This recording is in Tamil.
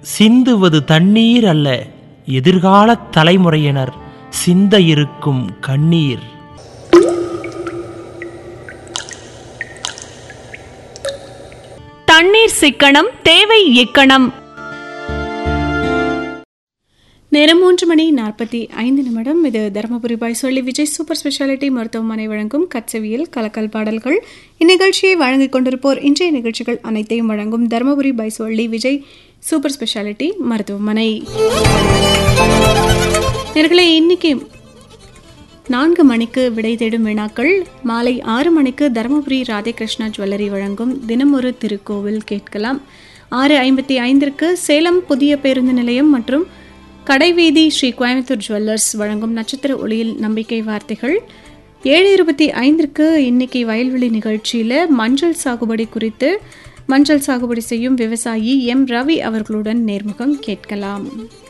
சிந்துவது தண்ணீர் அல்ல எதிர்கால தலைமுறையினர் சிந்த இருக்கும் கண்ணீர் தண்ணீர் சிக்கனம் தேவை இக்கணம் நேரம் மூன்று மணி நாற்பத்தி ஐந்து நிமிடம் இது தருமபுரி பாய் சொல்லி விஜய் சூப்பர் ஸ்பெஷாலிட்டி மருத்துவமனை வழங்கும் கச்சவியல் கலக்கல் பாடல்கள் இந்நிகழ்ச்சியை வழங்கிக் கொண்டிருப்போர் இன்றைய நிகழ்ச்சிகள் அனைத்தையும் வழங்கும் தருமபுரி பாய் சொல்லி விஜய் சூப்பர் ஸ்பெஷாலிட்டி மருத்துவமனை நேர்களே இன்னைக்கு நான்கு மணிக்கு விடை தேடும் வினாக்கள் மாலை ஆறு மணிக்கு தருமபுரி ராதேகிருஷ்ணா ஜுவல்லரி வழங்கும் தினமொரு திருக்கோவில் கேட்கலாம் ஆறு ஐம்பத்தி ஐந்திற்கு சேலம் புதிய பேருந்து நிலையம் மற்றும் கடைவீதி ஸ்ரீ கோயம்புத்தூர் ஜுவல்லர்ஸ் வழங்கும் நட்சத்திர ஒளியில் நம்பிக்கை வார்த்தைகள் ஏழு இருபத்தி ஐந்திற்கு இன்னைக்கு வயல்வெளி நிகழ்ச்சியில் மஞ்சள் சாகுபடி குறித்து மஞ்சள் சாகுபடி செய்யும் விவசாயி எம் ரவி அவர்களுடன் நேர்முகம் கேட்கலாம்